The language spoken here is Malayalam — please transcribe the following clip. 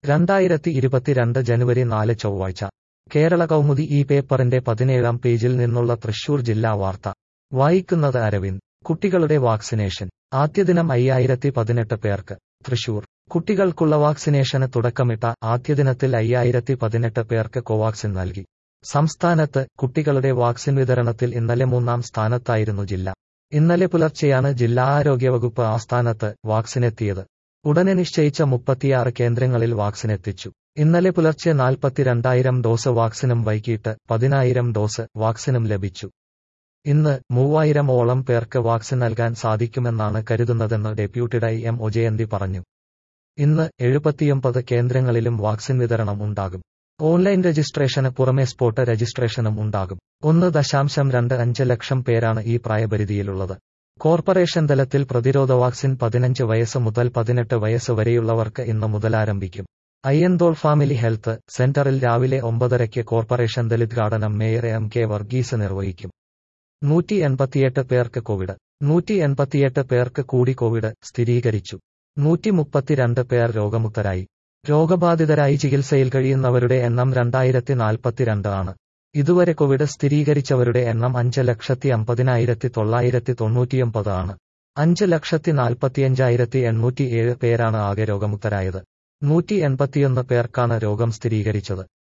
രണ്ടായിരത്തി ഇരുപത്തിരണ്ട് ജനുവരി നാല് ചൊവ്വാഴ്ച കേരള കൗമുദി ഈ പേപ്പറിന്റെ പതിനേഴാം പേജിൽ നിന്നുള്ള തൃശൂർ ജില്ലാ വാർത്ത വായിക്കുന്നത് അരവിന്ദ് കുട്ടികളുടെ വാക്സിനേഷൻ ആദ്യദിനം അയ്യായിരത്തി പതിനെട്ട് പേർക്ക് തൃശൂർ കുട്ടികൾക്കുള്ള വാക്സിനേഷന് തുടക്കമിട്ട ആദ്യദിനത്തിൽ അയ്യായിരത്തി പതിനെട്ട് പേർക്ക് കോവാക്സിൻ നൽകി സംസ്ഥാനത്ത് കുട്ടികളുടെ വാക്സിൻ വിതരണത്തിൽ ഇന്നലെ മൂന്നാം സ്ഥാനത്തായിരുന്നു ജില്ല ഇന്നലെ പുലർച്ചെയാണ് ജില്ലാ ആരോഗ്യവകുപ്പ് ആസ്ഥാനത്ത് വാക്സിനെത്തിയത് ഉടനെ നിശ്ചയിച്ച മുപ്പത്തിയാറ് കേന്ദ്രങ്ങളിൽ വാക്സിനെത്തിച്ചു ഇന്നലെ പുലർച്ചെ നാൽപ്പത്തിരണ്ടായിരം ഡോസ് വാക്സിനും വൈകിട്ട് പതിനായിരം ഡോസ് വാക്സിനും ലഭിച്ചു ഇന്ന് മൂവായിരം ഓളം പേർക്ക് വാക്സിൻ നൽകാൻ സാധിക്കുമെന്നാണ് കരുതുന്നതെന്ന് ഡെപ്യൂട്ടി ഡൈ എം ഒജയന്തി പറഞ്ഞു ഇന്ന് എഴുപത്തിയൊമ്പത് കേന്ദ്രങ്ങളിലും വാക്സിൻ വിതരണം ഉണ്ടാകും ഓൺലൈൻ രജിസ്ട്രേഷന് പുറമെ സ്പോട്ട് രജിസ്ട്രേഷനും ഉണ്ടാകും ഒന്ന് ദശാംശം രണ്ട് അഞ്ച് ലക്ഷം പേരാണ് ഈ പ്രായപരിധിയിലുള്ളത് കോർപ്പറേഷൻ തലത്തിൽ പ്രതിരോധ വാക്സിൻ പതിനഞ്ച് വയസ്സ് മുതൽ പതിനെട്ട് വയസ്സ് വരെയുള്ളവർക്ക് ഇന്ന് മുതൽ ആരംഭിക്കും അയ്യന്തോൾ ഫാമിലി ഹെൽത്ത് സെന്ററിൽ രാവിലെ ഒമ്പതരയ്ക്ക് കോർപ്പറേഷൻ ദലിദ്ഘാടനം മേയർ എം കെ വർഗീസ് നിർവഹിക്കും നൂറ്റി എൺപത്തിയെട്ട് പേർക്ക് കോവിഡ് നൂറ്റി എൺപത്തിയെട്ട് പേർക്ക് കൂടി കോവിഡ് സ്ഥിരീകരിച്ചു നൂറ്റി മുപ്പത്തിരണ്ട് പേർ രോഗമുക്തരായി രോഗബാധിതരായി ചികിത്സയിൽ കഴിയുന്നവരുടെ എണ്ണം രണ്ടായിരത്തി നാൽപ്പത്തിരണ്ട് ആണ് ഇതുവരെ കോവിഡ് സ്ഥിരീകരിച്ചവരുടെ എണ്ണം അഞ്ച് ലക്ഷത്തി അമ്പതിനായിരത്തി തൊള്ളായിരത്തി തൊണ്ണൂറ്റിയൊമ്പത് ആണ് അഞ്ച് ലക്ഷത്തി നാൽപ്പത്തിയഞ്ചായിരത്തി എണ്ണൂറ്റിയേഴ് പേരാണ് ആകെ രോഗമുക്തരായത് നൂറ്റി എൺപത്തിയൊന്ന് പേർക്കാണ് രോഗം സ്ഥിരീകരിച്ചത്